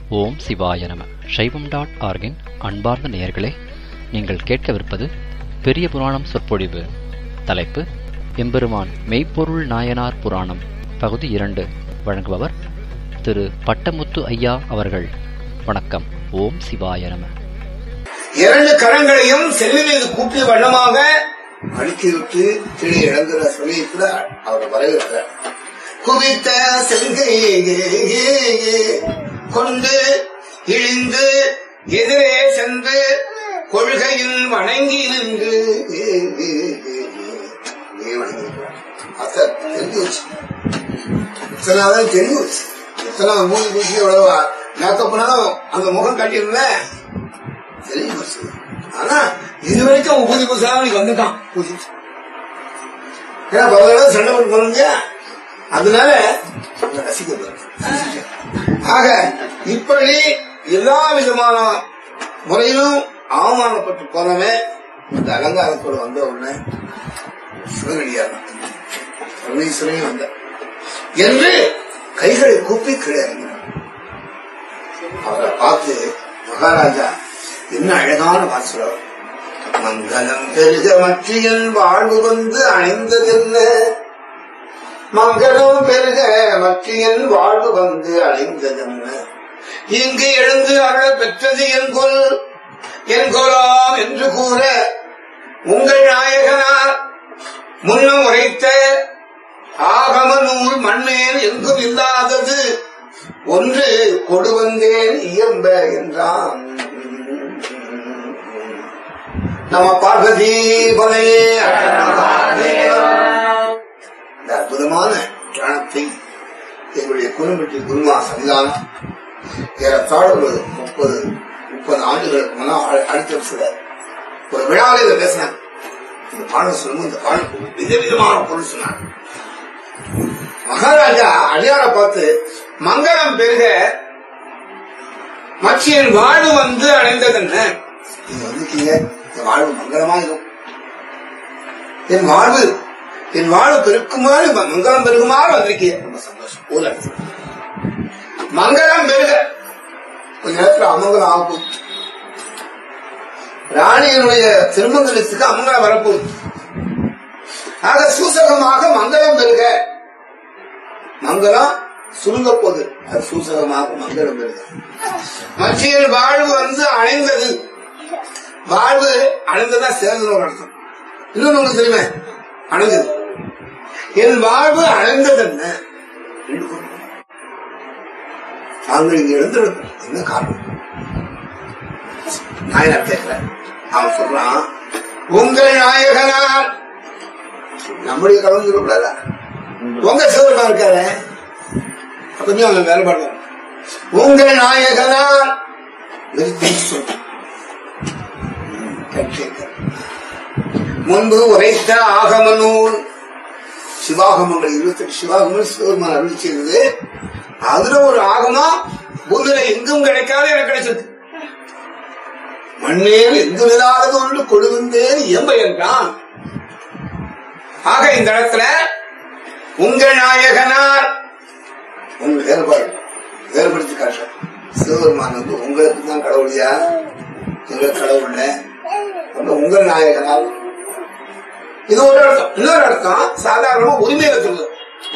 ஓம் சிவாய நம சைவம் டாட் ஆர்கின் அன்பார்ந்த நேயர்களே நீங்கள் கேட்கவிருப்பது பெரிய புராணம் சொற்பொழிவு தலைப்பு எம்பெருமான் மெய்ப்பொருள் நாயனார் புராணம் பகுதி இரண்டு வழங்குபவர் திரு பட்டமுத்து ஐயா அவர்கள் வணக்கம் ஓம் சிவாய நம இரண்டு கரங்களையும் செல்வி மீது கூப்பிய வண்ணமாக அழுத்திவிட்டு கீழே இழந்துற சொல்லி கூட அவர் வரவேற்கிறார் குவித்த செங்கை கொண்டு இழிந்து எதிரே சென்று கொள்கையில் வணங்கி நின்று அப்படியே வணங்கியிருக்கிறார். அசர் தெரிஞ்சு வச்சு இத்தனாவது தெரிஞ்சு வச்சு இத்தனை மூணு பூச்சி எவ்வளவு மேக்கப் பண்ணாலும் அந்த முகம் கட்டியிருந்தேன் தெரிஞ்சு போச்சு ஆனா இது வரைக்கும் அவன் பூஜை பூசலாம் நீ வந்துட்டான் பூஜை ஏன்னா பல தடவை சண்டை போட்டு போனீங்க அதனால உங்களை ரசிக்கப்படுறேன். ஆக இப்படி எல்லா விதமான முறையிலும் அவமானப்பட்டு போனவன் இந்த அலங்காரத்தோடு வந்த உடனே சிவகடியார் பரமேஸ்வரையும் வந்த என்று கைகளை கூப்பி கீழே இறங்கினார் அவரை பார்த்து மகாராஜா என்ன அழகான வாசுரம் மங்களம் பெருக மற்றியல் வாழ்வு வந்து அணைந்ததென்ன மங்களம் பெருக மற்றியல் வாழ்வு வந்து அணைந்ததென்ன இங்கு எழுந்து அருள பெற்றது என் கொல் என் கொலாம் என்று கூற உங்கள் நாயகனார் முன்னம் உரைத்த ஆகம நூல் மண்ணேன் எங்கும் இல்லாதது ஒன்று கொடு வந்தேன் இயம்ப என்றான் நம பார்வதி பலே இந்த அற்புதமான தியானத்தை எங்களுடைய குடும்பட்டி குருமா சன்னிதானம் ஏறத்தாழ ஒரு முப்பது முப்பது ஆண்டுகளுக்கு முன்னால் அடுத்த வருஷம் ஒரு விழாவில் இதை பேசினாங்க இந்த பாடம் சொல்லும் இந்த பாடம் விதவிதமான பொருள் சொன்னாங்க மகாராஜா அடியார பார்த்து மங்களம் பெருக மச்சியன் வாழ்வு வந்து அடைந்ததென்ன நீங்க வந்துட்டீங்க இந்த வாழ்வு மங்களமா இருக்கும் என் வாழ்வு என் வாழ்வு பெருக்குமாறு மங்களம் பெருகுமாறு வந்திருக்கீங்க ரொம்ப சந்தோஷம் ஊர்ல மங்களம் பெருக கொஞ்ச நேரத்துல அமங்கலம் ஆகும் ராணியினுடைய திருமங்கலத்துக்கு அமங்கலம் வரப்போகுது ஆக சூசகமாக மங்களம் பெருக மங்களம் சுருங்க போகுது அது சூசகமாக மங்களம் பெருக மச்சியல் வாழ்வு வந்து அணைந்தது வாழ்வு அணைந்ததா சேர்ந்து ஒரு அர்த்தம் இன்னொன்னு உங்களுக்கு தெரியுமே அணைந்தது என் வாழ்வு அணைந்தது என்ன ரெண்டு பொருள். தாங்கள் இங்க எழுந்திருக்கும் என்ன காரணம் நாயனார் கேட்கிறேன் அவன் சொல்றான் உங்கள் நாயகனார் நம்முடைய கடவுள் சொல்லக்கூடாதா உங்க சிவருமா இருக்காரு கொஞ்சம் அவன் வேறுபாடு உங்கள் நாயகனார் நிறுத்தி சொல். கேட்கிறேன். முன்பு உரைத்த ஆகம நூல் சிவாகமங்கள் இருபத்தெட்டு சிவாகமங்கள் சிவபெருமான் அருள் செய்தது அதுல ஒரு ஆகமம் பூமியில எங்கும் கிடைக்காத எனக்கு கிடைச்சது மண்ணேல் எங்கு இல்லாதது ஒன்று கொடுவிந்தேன் இயம்ப என்றான் ஆக இந்த இடத்துல உங்கள் நாயகனார் உங்க வேறுபாடு வேறுபடுத்தி காட்டுற சிவபெருமான் வந்து உங்களுக்கு தான் கடவுளியா எங்களுக்கு கடவுள் இல்ல. அப்ப உங்கள் நாயகனார் இது ஒரு அர்த்தம் இன்னொரு அர்த்தம் சாதாரணமா உரிமையில சொல்லுது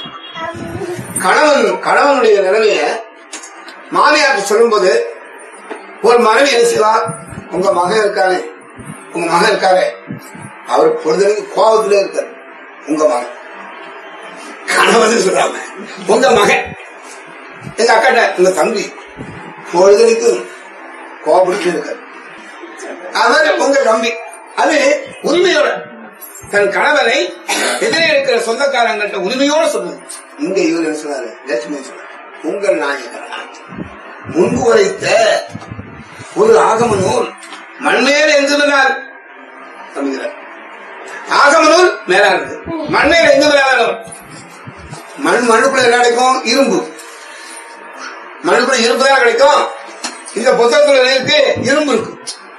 கணவன் கணவனுடைய நிலைமைய மாமியாருக்கு சொல்லும்போது ஒரு மனைவி என்ன செய்வார் உங்க மகன் இருக்கானே உங்க மகன் இருக்காரே அவர் பொழுதுக்கு கோபத்திலே இருக்காரு உங்க மகன் கணவன் சொல்றாங்க உங்க மகன் எங்க அக்காட்ட உங்க தம்பி பொழுதுக்கு கோபப்பட்டு இருக்காரு அவர் உங்க தம்பி அது உரிமையோட தன் கணவனை எதிரே இருக்கிற சொந்தக்காரங்கள்ட்ட உரிமையோட சொல்லுது இங்க இவர் என்ன சொன்னாரு லட்சுமி சொன்னார் உங்கள் நாயகர் முன்பு உரைத்த ஒரு ஆகம நூல் மண்மேல் எங்குகிறார் அப்படிங்கிறார் ஆகம நூல் மேலா இருக்கு மண்மேல் எங்கு மேலானவர் மண் மண்ணுக்குள்ள என்ன கிடைக்கும் இரும்பு மண்ணுக்குள்ள இரும்பு தான் கிடைக்கும் இந்த புத்தகத்துல இருக்கு இரும்பு இருக்கு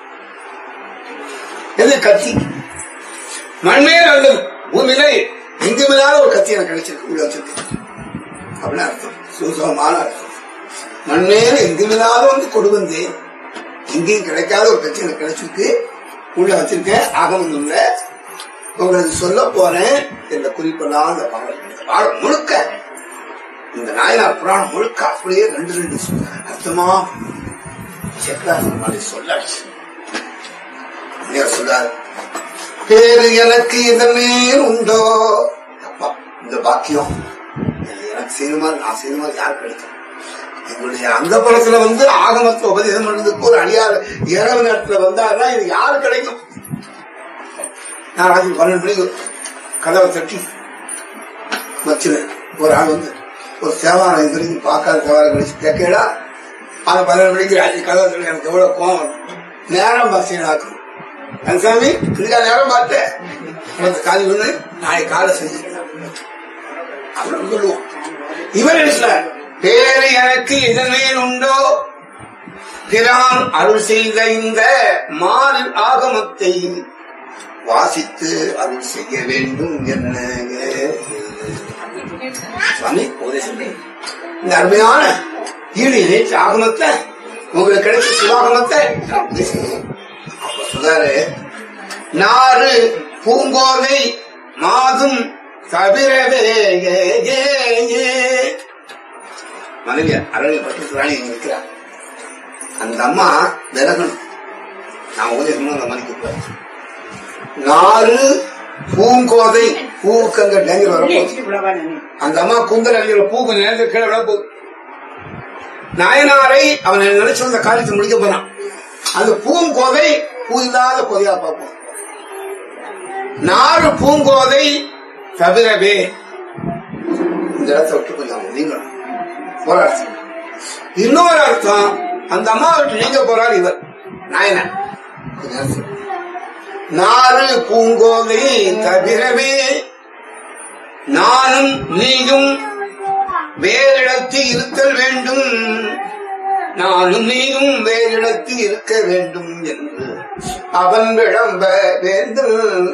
எது கத்தி மண்மேல் வந்தது பூமியில எங்குமில்லாத ஒரு கத்தி எனக்கு கிடைச்சிருக்கு உள்ள வச்சிருக்கு அப்படின்னு அர்த்தம் சுசகமான அர்த்தம் மண்மேல எங்குமில்லாத வந்து கொடு வந்தேன் எங்கேயும் கிடைக்காத ஒரு கட்சி எனக்கு கிடைச்சிருக்கு உள்ள வச்சிருக்கேன் ஆகமங்கள்ல உங்களுக்கு சொல்ல போறேன் என்ற குறிப்பெல்லாம் அந்த பாடல் இந்த பாடல் முழுக்க இந்த நாயனார் புராணம் முழுக்க அப்படியே ரெண்டு ரெண்டு அர்த்தமா செக்லாசன் மாதிரி சொல்லாச்சு ஐயா சொல்றாரு பேரு எனக்கு இதமே உண்டோ அப்பா இந்த பாக்கியம் எனக்கு செய்த மாதிரி நான் செய்த மாதிரி யார் கிடைக்கும் எங்களுடைய அந்த படத்துல வந்து ஆகமத்தை உபதேசம் பண்றதுக்கு ஒரு அடியார் இரவு நேரத்துல வந்தாருன்னா இது யாரு கிடைக்கும் நான் ராத்திரி பன்னெண்டு மணிக்கு கதவை தட்டி வச்சுவேன் ஒரு ஆள் வந்து ஒரு சேவாரம் இது வரைக்கும் பார்க்காத சேவாரம் கழிச்சு கேட்கடா அந்த பன்னெண்டு மணிக்கு ராத்திரி கதவை தட்டி எனக்கு எவ்வளவு கோவம் வரும். நேரம் பசியனாக்கும் கந்தசாமி இதுக்காக நேரம் பார்த்தேன் உனக்கு காலி ஒண்ணு நாளைக்கு காலை செஞ்சுக்கலாம் அப்படின்னு சொல்லுவோம் இவர் என்ன பேரு எனக்கு இதனை உண்டோ பிரான் அருள் செய்த இந்த மாறு ஆகமத்தை வாசித்து அருள் செய்ய வேண்டும் என்ன சுவாமி உபதேசம் பண்ணு. இந்த அருமையான ஈடு இணைச்சு ஆகமத்தை உங்களுக்கு கிடைச்ச சிவாகமத்தை அப்ப சொல்றாரு நாறு பூங்கோதை மாதும் தவிரவே ஏ, ஏ, ஏ. மனைவி அரளி பட்டு ராணி இங்க இருக்கிறார் அந்த அம்மா விலகணும் நான் உதயம் அந்த மணிக்கு போய் நாலு பூங்கோதை பூவுக்கு அங்க டேங்கர் வரப்போகுது அந்த அம்மா குந்தல் அழிகிற பூ கொஞ்சம் நேரத்தில் கீழே விட போகுது நாயனாரை அவன் நினைச்சு வந்த காரியத்தை முடிக்க போறான் அந்த பூங்கோதை பூ இல்லாத கொதையா பார்ப்போம் நாலு பூங்கோதை தவிரவே இந்த இடத்தை விட்டு கொஞ்சம் நீங்கணும் ஒரு அர்த்தம் இன்னொரு அர்த்தம் அந்த அம்மா விட்டு நீங்க போறார் இவர் நாயனார் கொஞ்சம் அர்த்தம். நாலு பூங்கோதை தவிரவே நானும் நீயும் வேறிடத்தில் இருத்தல் வேண்டும் நானும் நீயும் வேறிடத்தில் இருக்க வேண்டும் என்று அவன் விளம்ப வேண்டும்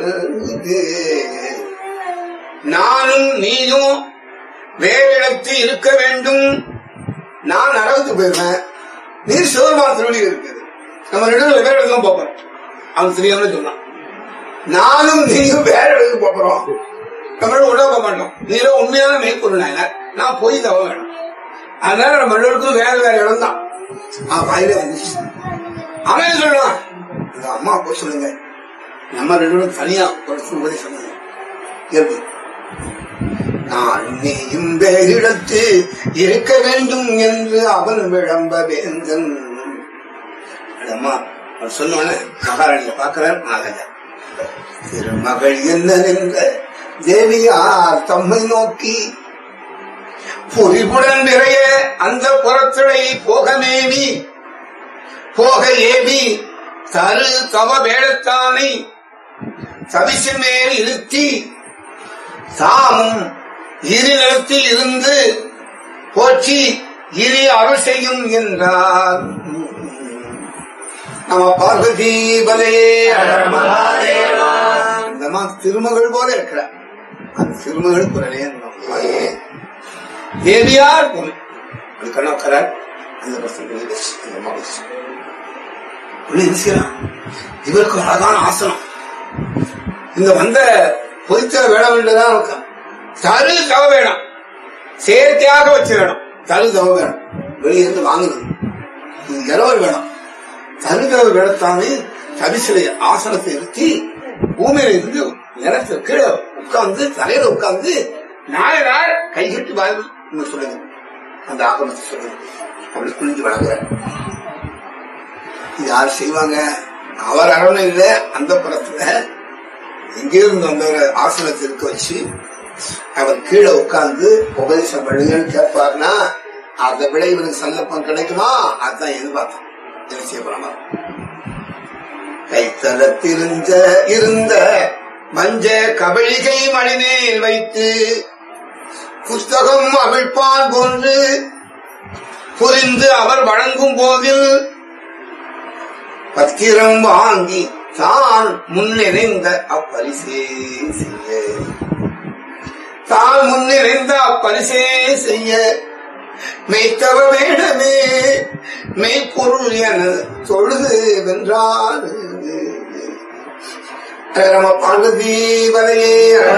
நானும் நீயும் வேறிடத்தில் இருக்க வேண்டும் நான் நரகத்துக்கு போயிருவேன் நீ சிவபெருமான் திருவடி இருக்குது நம்ம ரெண்டு பேரும் வேற இடத்துல போறோம் அவன் தெரியாம சொன்னான் நானும் நீயும் வேற இடத்துக்கு போறோம் நம்மளும் உள்ள போக மாட்டோம் நீரும் உண்மையான மெய்ப்பொருள் நாயனார் நான் போய் தவ வேணும் அதனால நம்ம எல்லோருக்கும் வேற வேற இடம் தான் அவன் வாயில வந்துச்சு அவன் என்ன சொல்றான் எங்க அம்மா போய் சொல்லுங்க நம்ம ரெண்டு பேரும் தனியா ஒரு சொல்வதை சொன்னாங்க எப்படி நான் நீயும் வேறிடத்து இருக்க வேண்டும் என்று அவன் விளம்ப வேந்தன் அம்மா அவர் சொன்னோன்னு மகாராணியை பார்க்கிறார் மகாராஜா திருமகள் என்ன என்ற தேவியார் தம்மை நோக்கி பொறிவுடன் நிறைய அந்த புறத்தடை போகமேவி போக ஏவி தரு தவ வேடத்தானை சவிசு மேல் இருத்தி தாமும் இரு நிலத்தில் இருந்து போற்றி இரு அருள் செய்யும் என்றார் நம்ம பார்வதி பலே இந்த அம்மா திருமகள் போல இருக்கிறார் அந்த திருமகள் குரலே அந்த அம்மாவே. தேவியார் போல அது கண்ணாக்கரார் அந்த பசங்க அந்த அம்மா பேசு. உள்ள என்ன செய்யலாம் இவருக்கு ஒரு அழகான ஆசனம் இந்த வந்த பொய்த்த வேட வேண்டியதான் இருக்கான் தரு தவ வேணும் சேர்த்தியாக வச்ச வேணும் தரு தவ வேணும் வெளியிருந்து வாங்கணும் இது இரவர் வேணும் தருதவ வேடத்தானே தரிசிலை ஆசனத்தை நிறுத்தி பூமியில இருந்து நிலத்துல கீழே உட்கார்ந்து தலையில உட்கார்ந்து நாயனார் கைகட்டி வாழ்வு சொல்லுங்க அந்த ஆகமத்தை சொல்லுங்க அப்படி குளிஞ்சு வழங்குற இது யார் செய்வாங்க அவர் அரவணை இல்ல அந்த புறத்துல எங்கிருந்து வந்தவரை ஆசனத்தில் இருக்க வச்சு அவர் கீழே உட்கார்ந்து உபதேசம் பண்ணுங்கன்னு கேட்பாருன்னா அதை விட இவருக்கு சந்தர்ப்பம் கிடைக்குமா அதான் எதிர்பார்த்தோம் என்ன செய்ய போறாங்க கைத்தலத்திருந்த இருந்த மஞ்ச கபழிகை மணிமேல் வைத்து புஸ்தகம் அவிழ்ப்பான் போன்று புரிந்து அவர் வழங்கும் போதில் பத்திரம் வாங்கி தான் முன்னிறைந்த அப்பரிசே செய்ய தான் முன்னிறைந்த அப்பரிசே செய்ய மெய்த்தவ வேடமே மெய்ப்பொருள் என தொழுது வென்றார் ரம பார்வதி வரையே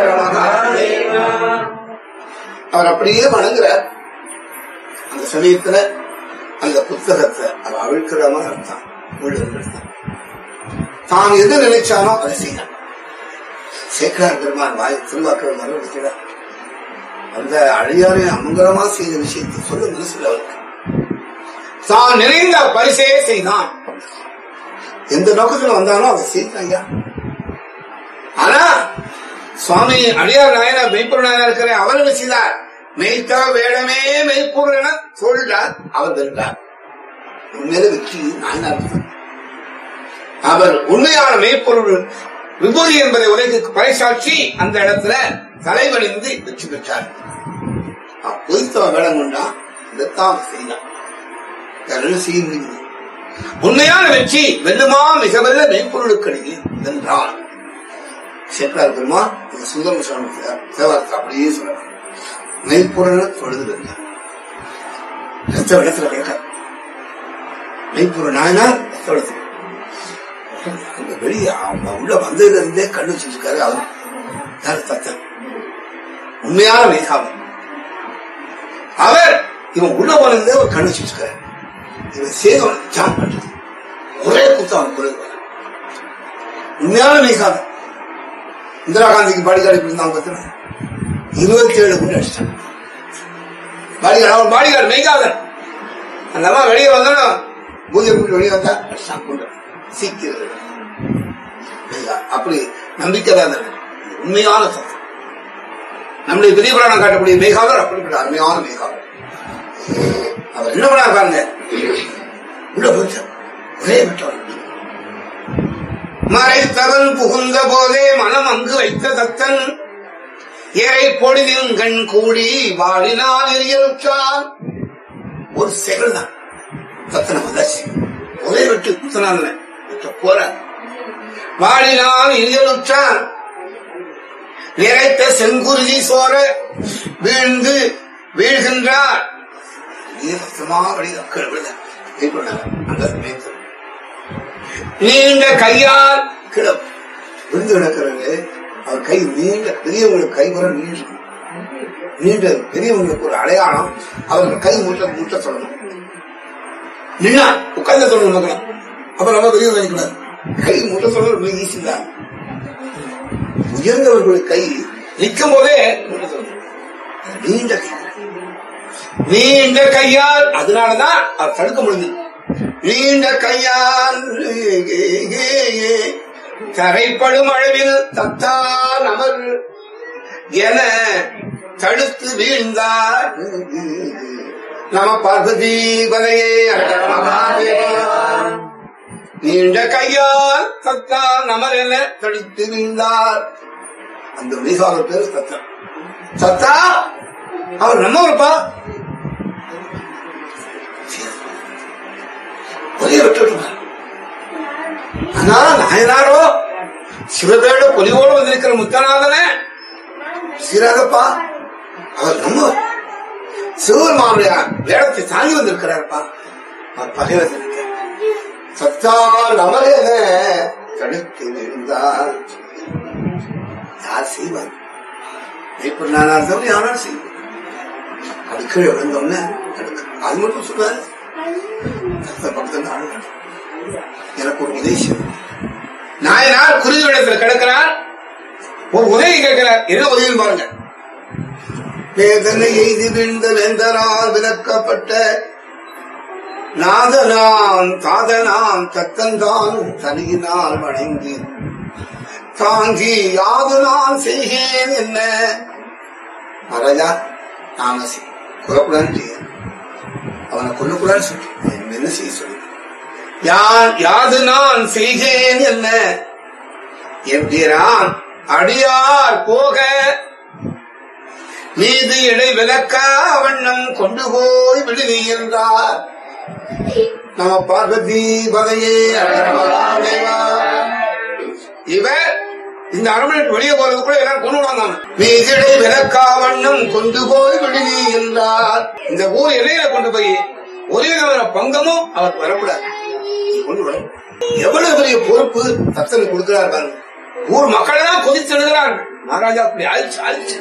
அவர் அப்படியே வணங்குறார் அந்த சமயத்துல அந்த புத்தகத்தை அவர் அவிழ்க்கிற மாதிரி அர்த்தம் விழுதுன்னு தான் எது நினைச்சானோ அதை செய்யணும் சேக்கரார் பெருமான் வாய் திருவாக்கள் மறுபடிக்கிறார் அந்த அழியாரை அமங்கலமா செய்த விஷயத்தை சொல்ல மனசுல அவருக்கு தான் நிறைந்த பரிசையே செய்தான் எந்த நோக்கத்துல வந்தானோ அதை செய்தான் ஐயா ஆனா சுவாமி அடியார் நாயனார் மெய்ப்பொருள் நாயனார் இருக்கிற அவர் என்ன செய்தார் மெய்த்தா வேடமே மெய்ப்பொருள் என சொல்றார் அவர் வென்றார் உண்மையில வெற்றி நாயனார் தான். அவர் உண்மையான மெய்ப்பொருள் விபூதி என்பதை உலகிற்கு பறைசாட்சி அந்த இடத்துல தலைவணிந்து வெற்றி பெற்றார் பொய்த்தவ வேடம் கொண்டா இதைத்தான் செய்தான் வேற என்ன செய்ய முடியுது உண்மையான வெற்றி வெல்லுமா மிக வெல்ல மெய்ப்பொருளுக்கடியில் வென்றான் சேக்கரார் பெருமா இந்த சுந்தரம் சுவாமி தேவாரத்தை அப்படியே சொல்லலாம் மெய்ப்பொருள் தொழுது வென்றார் ரத்த இடத்துல கேட்க மெய்ப்பொருள் நாயனார் ரத்த இடத்துல அங்க வெளியே அவங்க உள்ள வந்ததுல இருந்தே கண்ணு வச்சிருக்காரு அவர் யார் தத்தன் உண்மையான மேகாவன் அவர் இவன் உள்ள போனதுல ஒரு கண்ணு வச்சிருக்காரு இவன் சேகவன் ஜாம் பண்றது ஒரே குத்தம் அவன் குரல் வர உண்மையான மேகாவன் இந்திரா காந்திக்கு பாடிகார்டு இப்படி இருந்தாங்க பார்த்தீங்கன்னா இருபத்தி ஏழு குண்டு அடிச்சிட்டான் பாடிகார்டு அவன் பாடிகார்டு மெய்காதன் அந்த அம்மா வெளியே வந்தாலும் பூஜை போட்டு வெளியே வந்தா அடிச்சான் குண்டு சீக்கிரம் அப்படி நம்பிக்கை தான் அது. உண்மையான தத்துவம் நம்முடைய பெரிய புராணம் காட்டக்கூடிய மேகாவர் அப்படிப்பட்ட அருமையான மேகாவர் அவர் என்ன பண்ணா பாருங்க உள்ள போச்சு ஒரே விட்டவர் மறைத்தவன் புகுந்த போதே மனம் அங்கு வைத்த தத்தன் இறை பொழுதின் கண் கூடி வாழினால் எரியலுற்றான் ஒரு செகல் தான் தத்தனை வந்தாச்சு ஒரே விட்டு குத்தனால விட்டு போற வாழினால் எரியலுற்றான் நிறைத்த செங்குருதி சோர வீழ்ந்து வீழ்கின்றார் நீண்ட கையால் கிள விழுந்து கிடக்கிறது அவர் கை நீண்ட பெரியவங்களுக்கு கை வர நீண்டு நீண்ட பெரியவங்களுக்கு ஒரு அடையாளம் அவர்கள் கை மூட்ட மூட்ட சொல்லணும் நின்னா உட்கார்ந்து சொல்லணும் மக்களும் அப்ப நம்ம பெரியவர் நினைக்கூடாது கை மூட்ட சொல்றது ஈஸி தான் உயர்ந்தவர்களுடைய கை நிற்கும் போதே மூட்ட சொல்லணும் நீண்ட கை நீண்ட கையால் அதனாலதான் அவர் தடுக்க முடிஞ்சது நீண்ட கையால் தரைப்படும் அளவில் தத்தான் அமர் என தடுத்து வீழ்ந்தார் நம பார்வதி பதையே நீண்ட கையால் தத்தான் அமர் என தடுத்து வீழ்ந்தார் அந்த மீசாவர் பேரு தத்தா தத்தா அவர் நம்மவருப்பா ஒரே விட்டுட்டார் ஆனா நாயனாரோ சிவபேட பொலிவோடு வந்திருக்கிற முத்தநாதன சீராகப்பா அவர் நம்ம சிவபெருமானுடைய வேடத்தை தாங்கி வந்திருக்கிறார்ப்பா அவர் பகைவர் சத்தால் அமரேன தடுத்து விழுந்தார் யார் செய்வார் இப்ப நான் அர்த்தம் யாரும் செய்வார் அது கீழே விழுந்தோடனே தடுக்க அது மட்டும் சொன்னாரு பக்கத்துல ஆளு எனக்கு ஒரு உதவி செய்யும் நாயனார் குருதி இடத்துல கிடக்கிறார் ஒரு உதவி கேட்கிறார் என்ன உதவி பாருங்க வேதனை எய்து விழுந்த வேந்தனால் விலக்கப்பட்ட நாதனான் தாதனான் தத்தந்தான் தனியினால் வணங்கி தாங்கி யாது நான் செய்கேன் என்ன மகாராஜா நாம குறக்கூடாது அவனை கொல்லக்கூடாது சொல்லி என்ன செய்ய சொல்லி யான் யாது நான் செய்கேன் என்ன என்கிறான் அடியார் போக மீது இடை விளக்கா வண்ணம் கொண்டு போய் விடுவி என்றார் நம பார்வதி பதையே இவர் இந்த அரண்மனை வெளியே போறதுக்குள்ள எல்லாரும் கொண்டு விடுவாங்க அவனை. மீதிடை விளக்காவண்ணம் கொண்டு போய் விடுவி என்றார் இந்த ஊர் எல்லையில கொண்டு போய் ஒரே விதமான பங்கமும் அவர் வரக்கூடாது கொண்டு விட எவ்வளவு பெரிய பொறுப்பு தத்தனுக்கு கொடுக்கிறார் பாருங்க ஊர் மக்கள் எல்லாம் கொதித்தெழுகிறார்கள் மகாராஜா அப்படி ஆயிடுச்சு ஆயிடுச்சு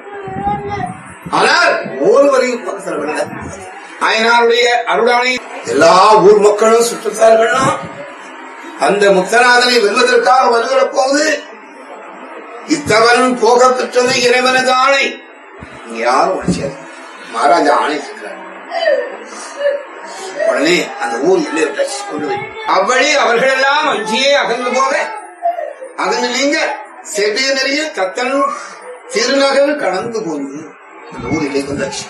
ஆனால் ஒருவரையும் பக்கத்தில் விடல நாயனாருடைய அருளானை எல்லா ஊர் மக்களும் சுற்றுத்தார்கள்லாம் அந்த முக்தநாதனை வெல்வதற்காக வருகிற போது இத்தவன் போக பெற்றது இறைவனது ஆணை இங்க யாரும் உணர்ச்சியாது மகாராஜா ஆணை இருக்கிறார் உடனே அந்த ஊர் இல்லை கொண்டு போய் அவ்வழி அவர்கள் எல்லாம் அஞ்சியே அகன்று போக அகன்று நீங்க செவிய நிறைய தத்தன் திருநகர் கடந்து போய் அந்த ஊர் இல்லை கொண்டாச்சு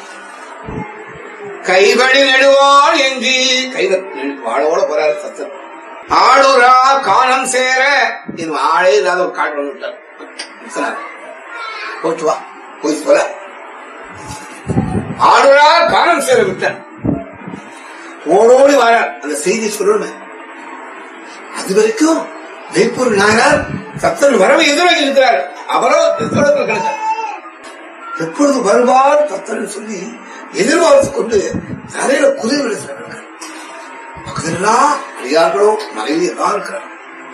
கைவழி நெடுவாள் எங்கி கைத வாழோட போறாரு தத்தன் ஆளுரா காணம் சேர இது ஆளே இல்லாத ஒரு காட்டு வந்து விட்டார் சொன்னார். போச்சு வா போய் சொல்ல ஆளுரா காணம் சேர விட்டார் ஓடோடி வாரார் அந்த செய்தி சொல்லணும் அது வரைக்கும் வேப்பூர் நாயனார் தத்தன் வரவை எதிர்நோக்கி இருக்கிறார் அவரோ தூரத்தில் கிடக்கிறார் எப்பொழுது வருவார் தத்தன் சொல்லி எதிர்பார்த்து கொண்டு தலையில குதிரை விழுக்கிறார் பக்கத்திலெல்லாம் அடியார்களோ மனைவி எல்லாம் இருக்கிறார்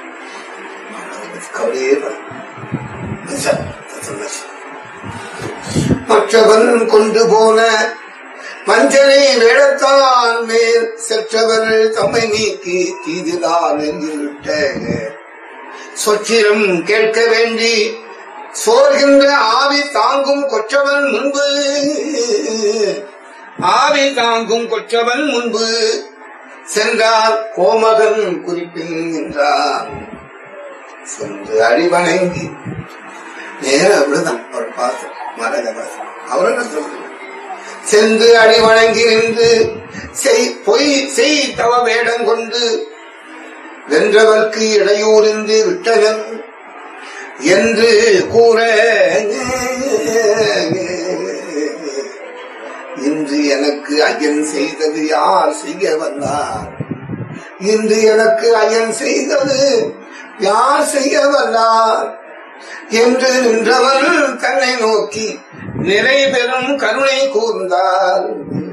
கவலையே படும். மனுஷன், தத்தன் மனுஷன். மற்றவன் கொண்டு போன மஞ்சளை வேடத்தான் மேல் செற்றவர் தம்மை நீக்கி தீதுதான் எங்கிவிட்ட சொச்சிரம் கேட்க வேண்டி சோர்கின்ற ஆவி தாங்கும் கொற்றவன் முன்பு ஆவி தாங்கும் கொற்றவன் முன்பு சென்றார் கோமகன் குறிப்பின்றார் சென்று அடிவணங்கி நேர விழுதான் அவர் பார்த்து மரத அவர்கள் சொல்லுங்க சென்று அடி வணங்கி நின்று செய் பொய் செய் தவ வேடம் கொண்டு வென்றவர்க்கு இடையூறின்றி விட்டனன் என்று கூற இன்று எனக்கு ஐயன் செய்தது யார் செய்ய வந்தார் இன்று எனக்கு ஐயன் செய்தது யார் செய்ய வந்தார் என்று நின்றவன் தன்னை நோக்கி நிறை பெறும் கருணை கூர்ந்தார்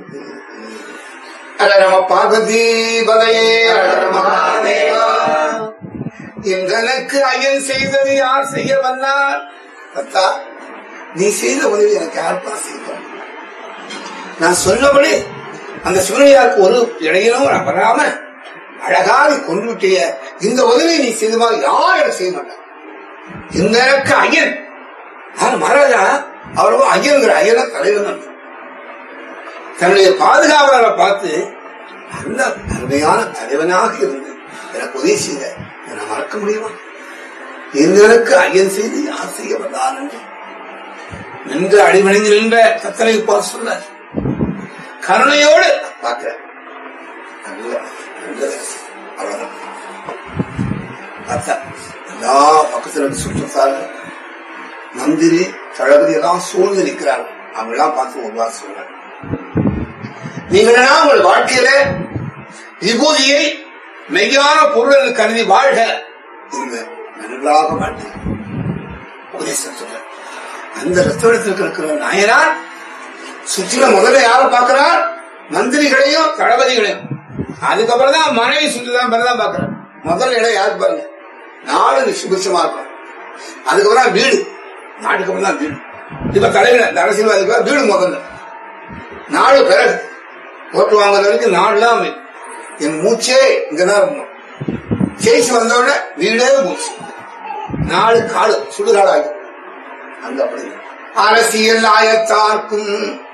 அட நம பார்வதி பதையே அட நம மகாதேவா. எங்களுக்கு ஐயன் செய்தது யார் செய்ய வந்தார் பத்தா நீ செய்த உதவி எனக்கு யார்ப்பா செய்வார் நான் சொன்னபடி அந்த சிவனையாருக்கு ஒரு இடையிலும் நான் வராம அழகாக கொண்டு விட்டிய இந்த உதவி நீ செய்தமா யார் எனக்கு செய்ய மாட்டான் இந்த எனக்கு ஐயன் நான் மகாராஜா அவரும் ஐயனுங்கிற ஐயன தலைவன் அர்த்தம். தன்னுடைய பாதுகாவலரை பார்த்து நல்ல அருமையான தலைவனாக இருந்து எனக்கு உதவி செய்த இதை நான் மறக்க முடியுமா எங்களுக்கு ஐயன் செய்து யார் செய்ய வந்தார் என்று நின்று அடிவணிந்து நின்ற தத்தனை பார்த்து சொல்ல கருணையோடு பார்க்கிறேன் நல்ல நல்ல அவ்வளவுதான் பார்த்தா எல்லா பக்கத்துல இருந்து சுற்றுத்தார்கள் மந்திரி தளபதி எல்லாம் சூழ்ந்து நிற்கிறார்கள் அவங்க எல்லாம் பார்த்து ஒரு வாரம் சொல்றாங்க நீங்களெல்லாம் உங்கள் வாழ்க்கையில விபூதியை மெய்யான பொருள் என்று கருதி வாழ்க இந்த நன்றாக வாழ்க்கை உபதேசம் சொல்றார் அந்த ரத்தோடத்தில் இருக்கிற நாயனார் சுற்றில முதல்ல யாரை பார்க்கிறார் மந்திரிகளையும் தளபதிகளையும் அதுக்கப்புறம் தான் மனைவி சுற்றுதான் பிறதான் பார்க்கிறார் முதல் இடம் யாருக்கு பாருங்க நாடு சுபிட்சமா இருக்கும் அதுக்கப்புறம் வீடு நாட்டுக்கு அப்புறம் தான் வீடு இப்ப தலைவர் இந்த அரசியல்வாதிக்கு வீடு முதல்ல நாடு பிறகு ஓட்டு வாங்குற வரைக்கும் நாடு தான் அமையும். என் மூச்சே இங்கதான் இருக்கணும் ஜெயிச்சு வந்த உடனே வீடே மூச்சு நாலு காடு சுடுகாடாகி அங்க அப்படி அரசியல் ஆயத்தார்க்கும்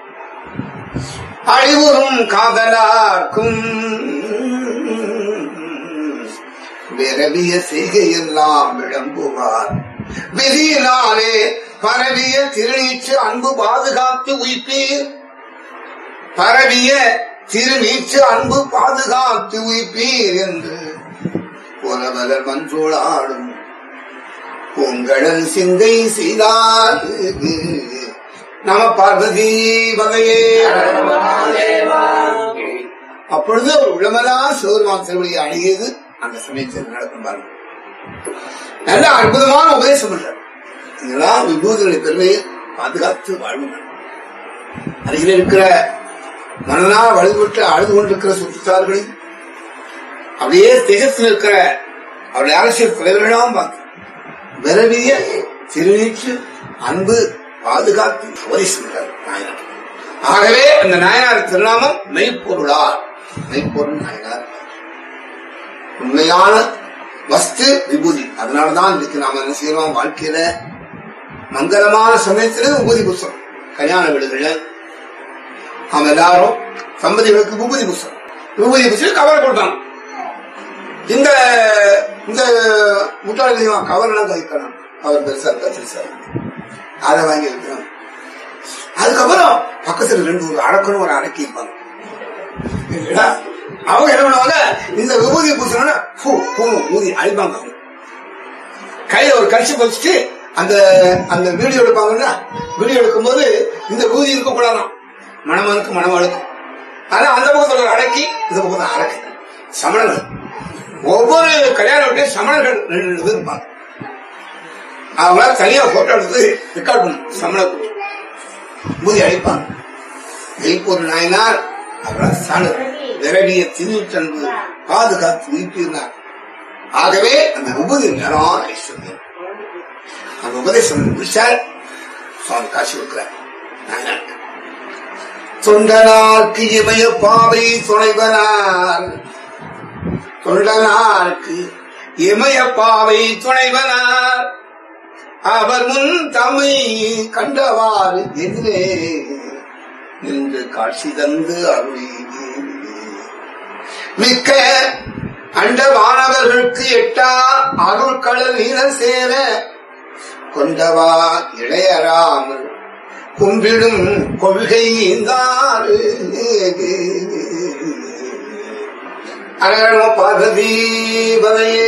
அழிவுறும் காதலார்க்கும் விரவிய செய்கையெல்லாம் விளம்புவார் விதியினாலே பரவிய திருநீற்று அன்பு பாதுகாத்து உயிப்பீர் பரவிய திருநீற்று அன்பு பாதுகாத்து உயிப்பீர் என்று புலவலர் மன்றோளாடும் பூங்கடல் சிந்தை செய்தார் நம பார்வதி வகையே அப்பொழுது ஒரு உளமலா சிவருமான் திருவடியை அணுகியது அந்த சமயத்தில் நடக்கும் பாருங்க நல்ல அற்புதமான உபதேசம் பண்றார் இதெல்லாம் விபூதிகளுடைய பெருமையை பாதுகாத்து வாழ்வுங்க அருகில் இருக்கிற மனனா வலுவிட்டு அழுது கொண்டிருக்கிற சுற்றுத்தார்களை அப்படியே திகத்தில் இருக்கிற அவருடைய அரசியல் தலைவர்களாம் பார்த்து விரவிய திருநீற்று அன்பு பாதுகாத்து உபதேசிக்கிறார் நாயனார் ஆகவே அந்த நாயனார் திருநாமம் மெய்ப்பொருளார் மெய்ப்பொருள் நாயனார் உண்மையான வஸ்து விபூதி அதனாலதான் இன்னைக்கு நாம என்ன செய்யறோம் வாழ்க்கையில மங்களமான சமயத்துல விபூதி புஸ்தகம் கல்யாண வீடுகள்ல நாம எல்லாரும் தம்பதிகளுக்கு விபூதி புஸ்தகம் விபூதி புஸ்தகம் கவர் கொடுத்தாங்க இந்த இந்த முட்டாள் தெரியுமா கவர் எல்லாம் கைக்கணும் கவர் பெருசா இருக்கா பெருசா இருக்கு அதை வாங்கி வைக்கணும் அதுக்கப்புறம் பக்கத்துல ரெண்டு ஒரு அடக்கணும் ஒரு அடக்கி இருப்பாங்க இல்லையா? அவங்க என்ன பண்ணுவாங்க இந்த விபூதி பூசணும்னா பூ பூ ஊதி அழிப்பாங்க அவங்க கையில ஒரு கட்சி வச்சுட்டு அந்த அந்த வீடியோ எடுப்பாங்கன்னா வீடியோ எடுக்கும்போது இந்த விபூதி இருக்கக்கூடாதான் மணமனுக்கு மணமளுக்கும் ஆனா அந்த பக்கத்துல ஒரு அடக்கி இந்த பக்கத்துல அடக்கி சமணர்கள் ஒவ்வொரு கல்யாண வீட்டையும் சமணர்கள் ரெண்டு ரெண்டு பேர் இருப்பாங்க அவங்க தனியா போட்டோ எடுத்து ரெக்கார்ட் பண்ணும் சமண பூதி அழிப்பாங்க மெய்ப்பொரு நாயனார் அவரால் சாணர் விரடிய திருநூற்றன்பு பாதுகாத்து உயிர்ப்பினார் ஆகவே அந்த உபதி நேரம் ஐஸ்வர்யம் அந்த உபதேசம் முடிச்சார் சுவாமி காட்சி கொடுக்கிறார் நாயனார் தொண்டனார்க்கு இமய பாவை துணைவனார் தொண்டனார்க்கு இமய பாவை துணைவனார் அவர் முன் தம்மை கண்டவாறு எதிரே நின்று காட்சி தந்து அருளி மிக்க அண்ட வானவர்களுக்கு எட்டா அருள் கடல் நீர சேர கொண்டவா இளையராமல் கும்பிடும் கொள்கை ஈந்தாறு அரகண பார்வதி பதையே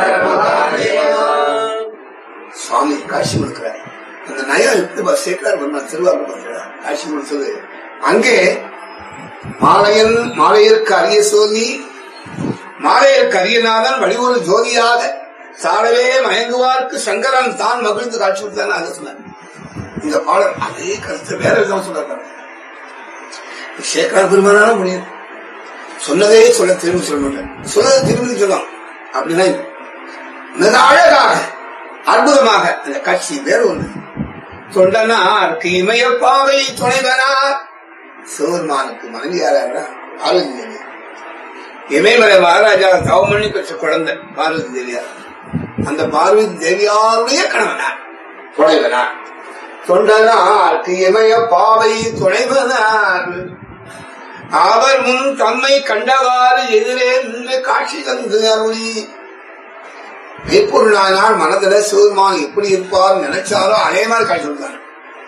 சுவாமி காட்சி கொடுக்கிறார் அந்த நயம் எப்படி பஸ் சேர்க்கிறார் பண்ண திருவாரூர் பார்க்கிறார் காட்சி கொடுத்தது அங்கே மாலையன் மாலையிற்கு அரிய சோதி மாலையிற்கு அரியநாதன் வடிவொரு ஜோதியாக சாடவே மயங்குவார்க்கு சங்கரன் தான் மகிழ்ந்து காட்சி கொடுத்தான்னு அதை சொன்னார் இந்த பாடல் அதே கருத்து வேற விதம் சொல்றாரு சேகர பெருமானால முடியும் சொன்னதே சொல்ல திரும்பி சொல்ல மாட்டேன் சொன்னதை திரும்பி சொல்லலாம் அப்படின்னா இல்லை. மிக அழகாக அற்புதமாக அந்த காட்சி வேற ஒன்று தொண்டனார்க்கு இமயப்பாவை துணைவனார் சிவபெருமானுக்கு மனைவியாரா பார்வதி தேவி இமயமலை மகாராஜா தவம் பண்ணி பெற்ற குழந்தை பார்வதி தேவியார் அந்த பார்வதி தேவியாருடைய கணவனார் துணைவனார் தொண்டனார்க்கு இமய பாவை துணைவனார் அவர் முன் தம்மை கண்டவாறு எதிரே நின்று காட்சி தந்து அருளி மெய்ப்பொருளானால் மனதில சிவருமான் எப்படி இருப்பார் நினைச்சாலும் அதே மாதிரி காட்சி கொடுத்தாங்க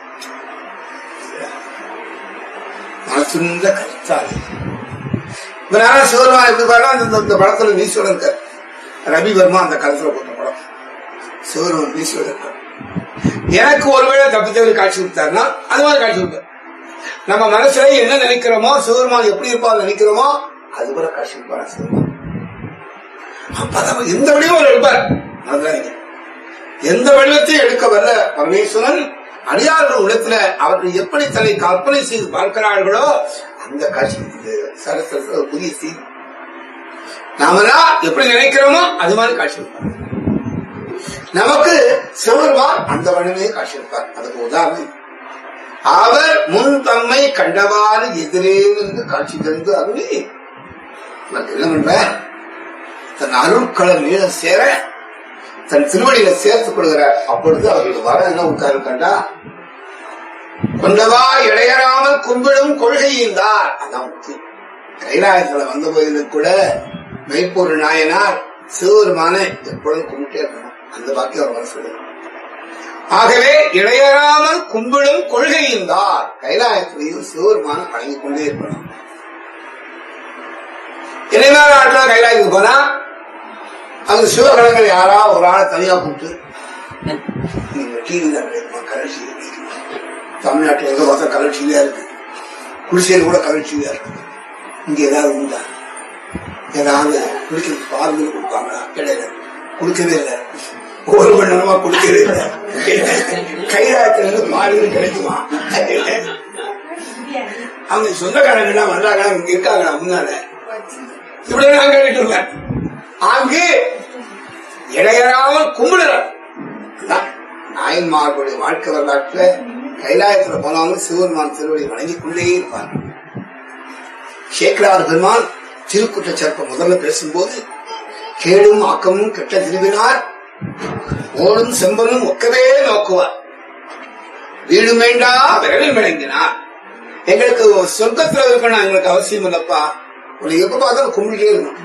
மனசுந்த கருத்தாரு இதனால சிவருமான் எப்படி பாருன்னா இந்த இந்த படத்துல நீசோட இருக்க ரவி வர்மா அந்த கருத்துல போட்ட படம் சிவருமான் நீசோட இருக்க எனக்கு ஒருவேளை தப்பித்தவரை காட்சி கொடுத்தாருன்னா அது மாதிரி காட்சி கொடுத்தார் நம்ம மனசுல என்ன நினைக்கிறோமோ சிவருமான் எப்படி இருப்பார் நினைக்கிறோமோ அது கூட காட்சி கொடுப்பாரு சிவருமான் அப்பதான் எந்த வழியும் அவர் எடுப்பார் மறந்துடாதீங்க. எந்த வடிவத்தையும் எடுக்க வல்ல பரமேஸ்வரன் அடியார்கள் உள்ளத்துல அவர்கள் எப்படி தன்னை கற்பனை செய்து பார்க்கிறார்களோ அந்த காட்சி இது சரஸ்வரத்துல ஒரு புதிய சீன் நாமெல்லாம் எப்படி நினைக்கிறோமோ அது மாதிரி காட்சி இருப்பார் நமக்கு சிவருமான் அந்த வண்ணமே காட்சி இருப்பார் அதுக்கு உதாரணம் அவர் முன் தம்மை கண்டவாறு எதிரே நின்று காட்சி தந்து அருளி இவர் என்ன பண்றார் தன் அருட்களம் நீளம் சேர தன் திருவடியில சேர்த்துக் கொள்கிறார் அப்பொழுது அவருக்கு வர என்ன உட்காரு கண்டா கொண்டவா இடையறாமல் கும்பிடும் கொள்கையின்றார் அதான் முக்கியம் கைலாயத்துல வந்த போதிலும் கூட மெய்ப்பொருள் நாயனார் சிவபெருமான எப்பொழுதும் கும்பிட்டே இருக்கணும் அந்த பாக்கியம் அவர் வர சொல்லுங்க ஆகவே இடையறாமல் கும்பிடும் கொள்கையின்றார் கைலாயத்திலையும் சிவபெருமான வழங்கிக் கொண்டே இருக்கணும் இளைஞர் நாட்டுல கைலாயத்துக்கு போனா அங்க சிவகணங்கள் யாரா ஒரு ஆளை தனியா கூப்பிட்டு நீங்க டிவி தான் கிடைக்குமா கரட்சி தமிழ்நாட்டுல எங்க பார்த்தா கரட்சியா இருக்கு குடிசையில் கூட கரட்சியா இருக்கு இங்க ஏதாவது உண்டா ஏதாவது குடிக்கிறதுக்கு பால் கொடுப்பாங்களா கிடையாது கொடுக்கவே இல்லை ஒரு மணி நேரமா கொடுக்கவே இல்லை கைலாயத்துல பாலிகள் கிடைக்குமா அவங்க சொந்தக்காரங்க வந்தாங்க இங்க இருக்காங்க முன்னால இப்படி நான் கேட்டு இருக்கேன் அங்கு இடையறாமல் கும்பிடுறார் நாயன்மார்களுடைய வாழ்க்கை வரலாற்றுல கைலாயத்துல போனவங்க சிவபெருமான் திருவடி வணங்கிக் கொண்டே இருப்பாங்க சேக்கரார் பெருமான் திருக்குற்ற சிறப்ப முதல்ல பேசும்போது கேடும் ஆக்கமும் கெட்ட திருவினார் ஓடும் செம்பனும் ஒக்கவே நோக்குவார் வீடு வேண்டா விரவில் விளங்கினார் எங்களுக்கு சொர்க்கத்துல இருக்கணும் எங்களுக்கு அவசியம் இல்லப்பா உன்னை எப்ப பார்த்தாலும் கும்பிட்டே இருக்கணும்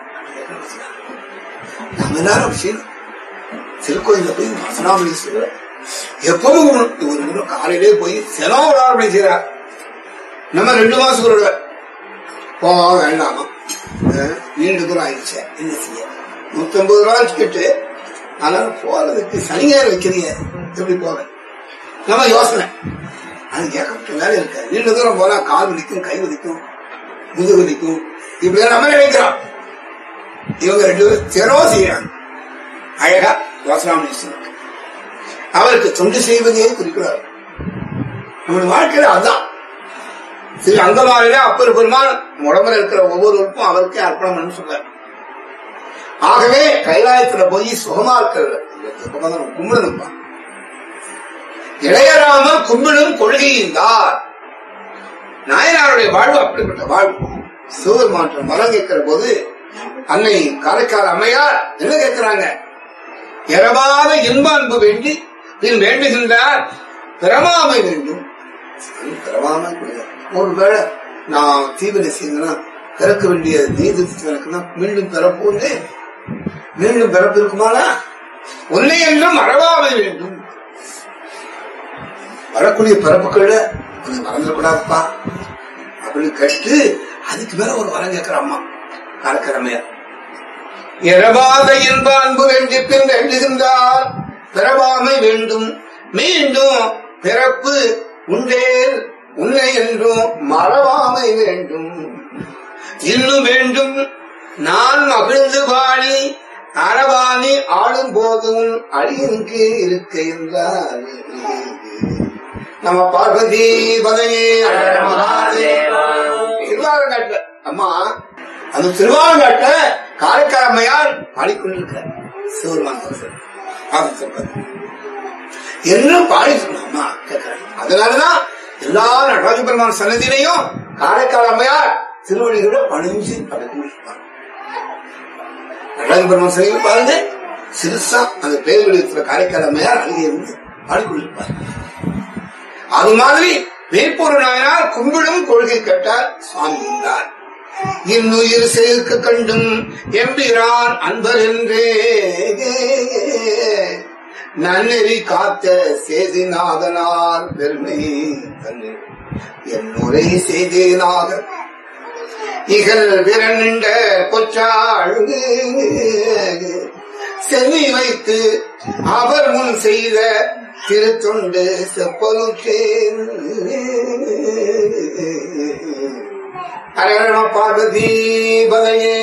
நம்ம எல்லாரும் செய்யணும் திருக்கோயில போய் மசனாமலீஸ்வரர் எப்பவும் கும்பிடணும். ஒரு முறை காலையிலே போய் தினம் ஒரு ஆறு மணி செய்யறார் நம்ம ரெண்டு மாசம் ஒரு தடவை. போவா வேண்டாமா அஹ், நீண்ட தூரம் ஆயிடுச்சு என்ன செய்ய நூத்தி ஐம்பது ரூபா டிக்கெட்டு அதனால போறதுக்கு சனிஞாயிறு வைக்கிறீங்க எப்படி போவேன் நம்ம யோசனை அது ஏகப்பட்ட வேலை இருக்கு நீண்ட தூரம் போனா கால் வலிக்கும் கை வலிக்கும் முதுகு வலிக்கும் இப்படி நம்ம நினைக்கிறோம் இவங்க ரெண்டு பேரும் தினம் செய்யறாங்க அழகா யோசனாமணீஸ்வரர் அவருக்கு தொண்டு செய்வதே குறிக்கிறார் நம்முடைய வாழ்க்கையில அதுதான் திரு அங்கமாரில அப்பர் பெருமான் உடம்புல இருக்கிற ஒவ்வொரு உறுப்பும் அவருக்கே அர்ப்பணம் பண்ணு சொல்றார் ஆகவே கைலாயத்துல போய் சுகமா இருக்கிறது கும்பிடணும்பா இளையராமர் கும்பிடும் கொள்கையின்றார் நாயனாருடைய வாழ்வு அப்படிப்பட்ட வாழ்வு சிவபெருமாற்றம் மரம் கேட்கிற போது அன்னை காரைக்கால் அம்மையார் என்ன கேட்கிறாங்க இரவாத இன்ப அன்பு வேண்டி பின் வேண்டுகின்றார் பிறமாமை வேண்டும் அது பிறவாமை கிடையாது. ஒருவேளை நான் தீவிர செய்தனா பிறக்க வேண்டிய நீதி எனக்குன்னா மீண்டும் பிறப்போன்னு மீண்டும் பிறப்பு இருக்குமானா உன்னை என்றும் மறவாமை வேண்டும் வரக்கூடிய பிறப்புகள்ல கொஞ்சம் மறந்துடக்கூடாதுப்பா அப்படின்னு கேட்டு அதுக்கு மேல ஒரு வரம் கேட்கிற அம்மா கலக்கிறமையா இரவாத இன்ப அன்பு வேண்டி பின் வேண்டுகின்றார் பிறவாமை வேண்டும் மீண்டும் பிறப்பு உண்டேல் உன்னை என்றும் மறவாமை வேண்டும் இன்னும் வேண்டும் நான் மகிழ்ந்து பாடி அரவாணி ஆளும் போதும் அடியின்கு இருக்க என்றார் நம்ம பார்வதி பதையே திருவாரங்காட்டுல அம்மா அந்த திருவாரங்காட்டுல காரைக்கால் அம்மையார் பாடிக்கொண்டிருக்க சிவருமான் தோசர் பார்த்துருப்பாரு என்ன பாடி சொன்னாமா கேட்கிறாங்க அதனாலதான் எல்லா நடராஜ பெருமான் சன்னதியிலையும் காரைக்கால் அம்மையார் திருவள்ளிகள பணிஞ்சு படைக்கின்றிருப்பாங்க நடராஜ பெருமான் சன்னதியில் பாருங்க சிறுசா அந்த பேர் வெளியத்துல காரைக்கால் அம்மையார் அங்கே இருந்து பாடிக்கொண்டிருப்பார் அது மாதிரி வேப்பூர் நாயனார் கும்பிடும் கொள்கை கேட்டார் சுவாமி என்றார் இன்னுயிர் சேர்க்க கண்டும் எம்பிரான் அன்பர் என்றே நன்னெறி காத்த சேதிநாதனார் பெருமை தன்னில் என்னுரை செய்தேனாக இகழ் விரண்ட கொச்சாழ்கு செவி வைத்து அவர் முன் செய்த திருத்தொண்டு செப்பலுற்றேன் ஹரஹர பார்வதி பதையே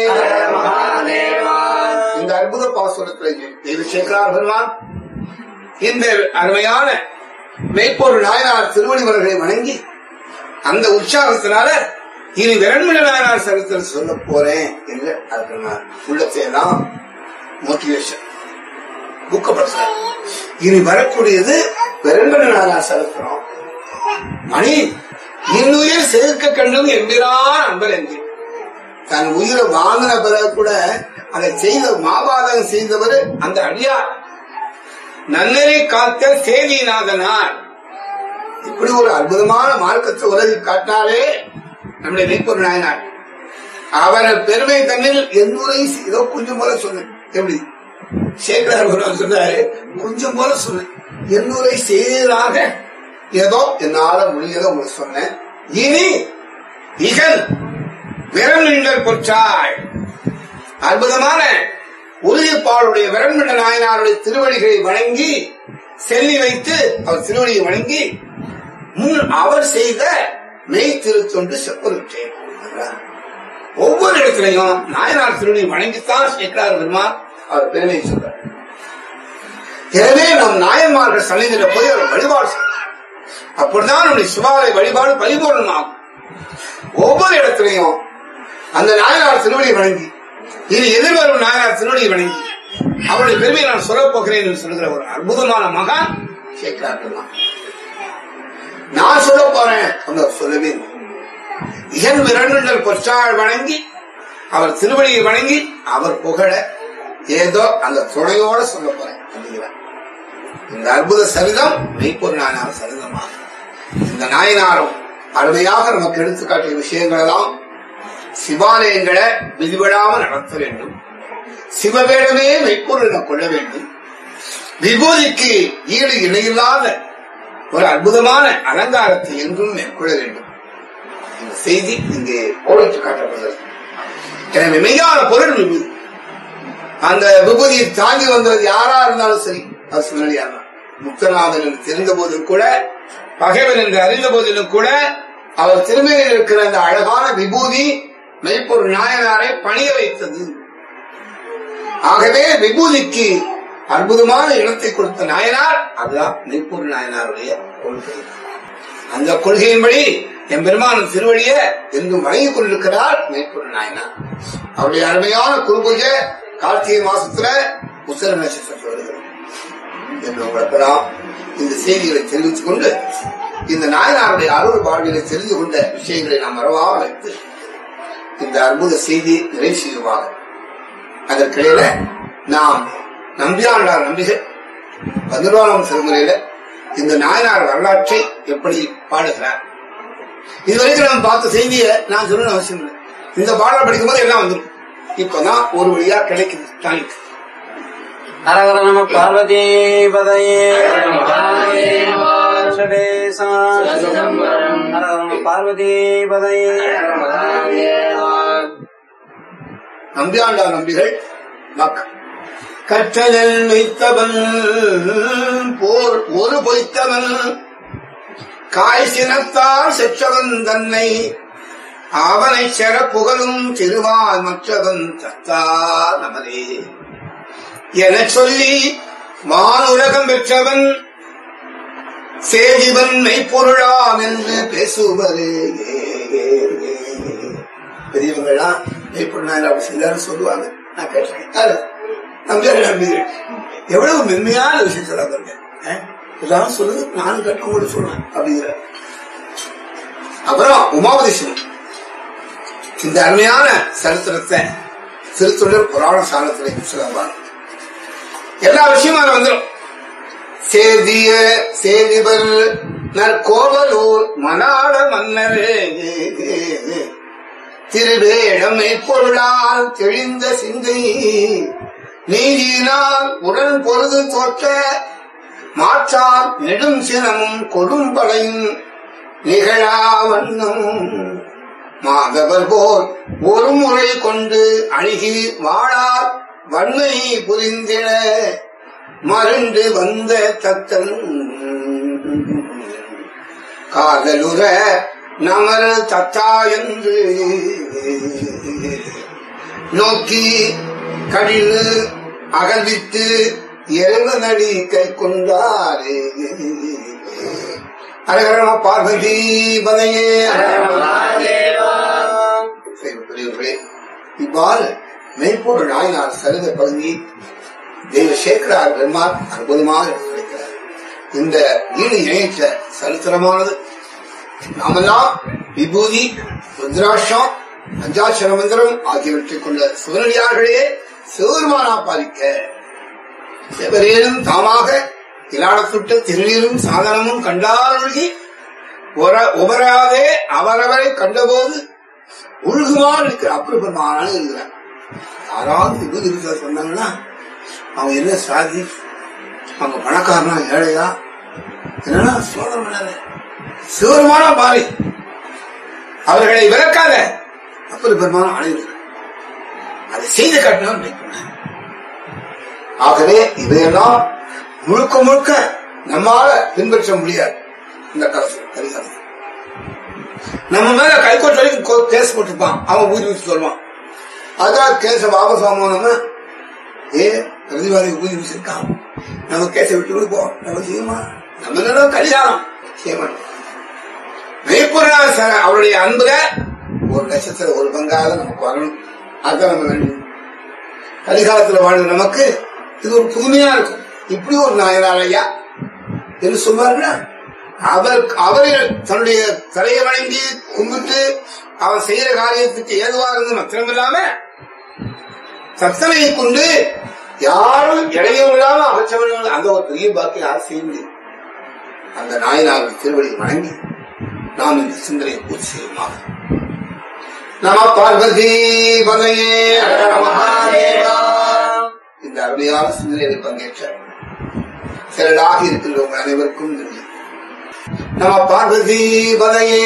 இந்த அற்புத பாசுரத்தில் தெய்வ சேகரார் பெருமான் இந்த அருமையான மெய்ப்பொரு நாயனார் திருவடிவர்களை வணங்கி அந்த உற்சாகத்தினால இனி விரண்மண நாயனார் சரித்திரம் சொல்ல போறேன் என்று அதுக்கு நான் உள்ளத்தை எல்லாம் மோட்டிவேஷன் ஊக்கப்படுத்துறேன் இனி வரக்கூடியது விரண்மண நாயனார் சரித்திரம் மணி இன்னுயிர் சேர்க்க கண்டும் எம்பிரான் அன்பர் என்று தன் உயிரை வாங்கின பிறகு கூட அதை செய்த மாபாதகம் செய்தவர் அந்த அடியார் நன்னரை காத்த சேதிநாதனார் இப்படி ஒரு அற்புதமான மார்க்கத்தை உலகி காட்டினாலே நம்முடைய மெய்ப்பொருள் நாயனார் அவரை பெருமை தன்னில் எந்தூரை ஏதோ கொஞ்சம் போல சொன்னேன் எப்படி சேகரார் குருவன் சொன்னாரு கொஞ்சம் போல சொன்னேன் எண்ணூரை செய்ததாக ஏதோ என்னால முடியத உங்களுக்கு சொன்னேன் இனி இகன் விரல் பொற்றாள் அற்புதமான உறுதிப்பாளுடைய விரண்மிட நாயனாருடைய திருவடிகளை வணங்கி செல்லி வைத்து அவர் திருவடியை வணங்கி முன் அவர் செய்த மெய் திருத்தொண்டு செப்பருற்றேன் ஒவ்வொரு இடத்திலையும் நாயனார் திருவடி வணங்கித்தான் சேர்க்கிறார் பெருமான் அவர் பெருமையை சொல்றார் எனவே நம் நாயன்மார்கள் சன்னிதியில போய் அவர் வழிபாடு செய்யணும். அப்படிதான் நம்முடைய சிவாலய வழிபாடு பரிபூர்ணமாகும் ஒவ்வொரு இடத்திலையும் அந்த நாயனார் திருவடியை வணங்கி இது எதிர்வரும் நாயனார் திருவடியை வணங்கி அவருடைய பெருமையை நான் சொல்லப் போகிறேன் என்று சொல்கிற ஒரு அற்புதமான மகான் சேக்கரார்கள் தான் நான் சொல்ல போறேன் அந்த சொல்லவே இல்லை. இயன் விரண்டுகள் பொற்றாள் வணங்கி அவர் திருவடியை வணங்கி அவர் புகழ ஏதோ அந்த துணையோட சொல்ல போறேன் அப்படிங்கிறார் இந்த அற்புத சரிதம் மெய்ப்பொருள் நாயனார் சரிதமாகும் இந்த நாயனாரும் அருமையாக நமக்கு எடுத்துக்காட்டிய விஷயங்கள் எல்லாம் சிவாலயங்களை விதிவிடாம நடத்த வேண்டும் சிவவேடமே மெய்ப்பொருள் என கொள்ள வேண்டும் விபூதிக்கு ஈடு இணையில்லாத ஒரு அற்புதமான அலங்காரத்தை எங்கும் மேற்கொள்ள வேண்டும் இந்த செய்தி இங்கே கோடிட்டு காட்டப்படுகிறது எனவே மெய்யான பொருள் விபூதி அந்த விபூதியை தாங்கி வந்தது யாரா இருந்தாலும் சரி அது சிவனடியார் தான் முக்தநாதன் என்று தெரிந்த போதும் கூட பகைவன் என்று அறிந்த போதிலும் கூட அவர் திருமையில் இருக்கிற அந்த அழகான விபூதி மெய்ப்பொருள் நாயனாரை பணிய வைத்தது ஆகவே விபூதிக்கு அற்புதமான இடத்தை கொடுத்த நாயனார் அதுதான் மெய்ப்பொருள் நாயனாருடைய கொள்கை அந்த கொள்கையின்படி என் பெருமான் திருவடிய என்றும் வணங்கிக் கொண்டிருக்கிறார் மெய்ப்பொருள் நாயனார் அவருடைய அருமையான குருபூஜை கார்த்திகை மாசத்துல உத்தர நட்சத்திரத்தில் வருகிறது என்று உங்களுக்கெல்லாம் இந்த செய்திகளை தெரிவித்துக் கொண்டு இந்த நாயனாருடைய அருள் வாழ்விலை தெரிந்து கொண்ட விஷயங்களை நாம் மறவாமல் வைத்து இந்த அற்புத செய்தி நிறைவு செய்வாங்க அதற்கிடையில நாம் நம்பியாண்டார் நம்பிகள் பதினோராம் திருமுறையில இந்த நாயனார் வரலாற்றை எப்படி பாடுகிறார் இதுவரைக்கும் நம்ம பார்த்த செய்தியை நான் சொல்லணும் அவசியம் இல்லை இந்த பாடல் படிக்கும்போது எல்லாம் வந்துடும் இப்பதான் ஒரு வழியா கிடைக்குது தாய்க்கு ஹரஹர நம பார்வதி பதையே ஹரஹர நம பார்வதி பதையே நம்பியாண்டார் நம்பிகள் மக்கள் கற்றலில் வைத்தவன் போர் ஒரு பொய்த்தவன் காய் சினத்தால் செற்றவன் தன்னை அவனை செற புகழும் திருவால் மற்றவன் தத்தார் நமதே எனச் சொல்லி வானுலகம் பெற்றவன் சேதிவன் மெய்ப்பொருளாம் என்று பேசுவரே பெரியவங்களாம் மெய்ப்பொருள் அப்படி செய்தாரு சொல்லுவாங்க நான் கேட்டிருக்கேன் யாரு? நம்பியார் நம்பிகள் எவ்வளவு மென்மையான விஷயம் சொல்லாங்க எல்லாரும் சொல்லுது நானும் கேட்டவங்க சொல்றேன் அப்படிங்கிற அப்புறம் உமாபதி சிவன் இந்த அருமையான சரித்திரத்தை திருத்தொடர் புராண சாலத்திலே சொல்லுவாங்க எல்லா விஷயமும் அதுல வந்துடும் சேதிய சேதிபர் நற்கோவலூர் மணாள மன்னரே திருவேடமை பொருளால் தெளிந்த சிந்தை நீதியினால் உடன் பொழுது தோற்ற மாற்றார் நெடும் சினமும் கொடும்படையும் நிகழா வண்ணம் மாதவர் போல் ஒரு முறை கொண்டு அணுகி வாழார் வன்மை புரிந்திட மருண்டு வந்த தத்தன் காதலுற நமர் தத்தா என்று நோக்கி கடிவு அகழ்வித்து இறந்த நடி கை கொண்டாரே அரகரம பார்வதி பதையே சரி, பெரியவர்களே இவ்வாறு மெய்ப்பொருள் நாயனார் சரித பகுதி தெய்வ சேகரார் பெருமாள் அற்புதமாக எடுத்துரைக்கிறார் இந்த ஈடு இணையற்ற சரித்திரமானது நாமெல்லாம் விபூதி ருத்ராட்சம் பஞ்சாட்சர மந்திரம் ஆகியவற்றை கொண்ட சிவனடியார்களே சிவபெருமானா பாதிக்க எவரேனும் தாமாக இலாடத்துட்ட திருநீரும் சாதனமும் கண்டாரொழுகி உபராதே அவரவரை கண்டபோது உழுகுமாறு இருக்கிற அப்படி பெருமானாலும் இருக்கிறார் யாராவது விபூதி இருக்கிற சொன்னாங்கன்னா அவங்க என்ன சாதி அவங்க பணக்காரனா ஏழையா என்னன்னா சோதனை பண்ணாத சிவருமான பாரி அவர்களை விளக்காத அப்படி பெருமானம் அணைகிறார் அதை செய்து காட்டினவர் நினைக்கிறார் ஆகவே இதையெல்லாம் முழுக்க முழுக்க நம்மால பின்பற்ற முடியாது இந்த கருத்து கரிகாலம் நம்ம மேல கைகோட்டு வரைக்கும் கோ- கேஸ் போட்டிருப்பான் அவன் ஊதி ஊற்றி சொல்லுவான் அதான் கேஸ வாபஸ் வாங்குவோம் நம்ம ஏ பிரதிவாதி ஊதி வச்சிருக்கான் நம்ம கேச விட்டு கொடுப்போம் நம்ம செய்யுமா நம்ம என்ன கல்யாணம் செய்ய மாட்டோம் மெய்ப்பொருளாக ச- அவருடைய அன்புல ஒரு லட்சத்துல ஒரு பங்காக நமக்கு வரணும் அதுதான் நம்ம வேண்டும் கலிகாலத்துல வாழ்ந்த நமக்கு இது ஒரு புதுமையா இருக்கும் இப்படி ஒரு நாயனார் ஐயா என்று சொல்வார்களா அவர் அவர் தன்னுடைய தலையை வணங்கி கும்பிட்டு அவர் செய்யற காரியத்துக்கு ஏதுவா இருந்து மாத்திரமில்லாம சத்தனையை கொண்டு யாரும் இடையும் இல்லாம அமைச்சவர்கள் அந்த ஒரு பெரிய பாக்கி யார் செய்ய முடியும் அந்த நாயனார் திருவடி வணங்கி நாம் இந்த சிந்தனையை பூர்த்தி செய்யுமாக நம பார்வதி பதையே மகாதேவா இந்த அருமையான சிந்தனையில் பங்கேற்ற சிலராக இருக்கின்ற உங்கள் அனைவருக்கும் நன்றி நம பார்வதி பதையே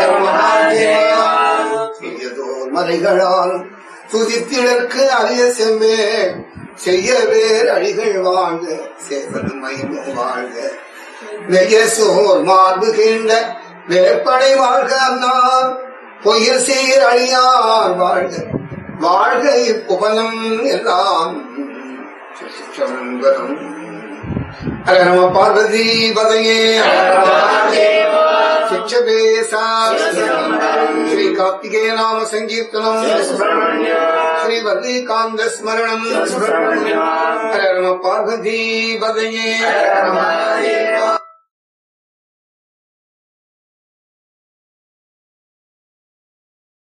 செய்யதோர் மலைகளால் துதித்திடற்கு அரிய செம்மே செய்ய வேர் அழிகள் வாழ்க சேவலும் மயமும் வாழ்க நெய்ய சோர் மார்பு கீண்ட வேற்படை வாழ்க அன்னார் பொய்யர் சீர் அழியார் வாழ்க வாழ்க இப்புகலம் எல்லாம் சிற்றம்பலம். ஹர நம பார்வதி பதையே சிச்சபேசா ஸ்ரீ கார்த்திகேய நாம சங்கீர்த்தனம் ஸ்ரீ வர்ணீகாந்த ஸ்மரணம் ஹர நம பார்வதி பதையே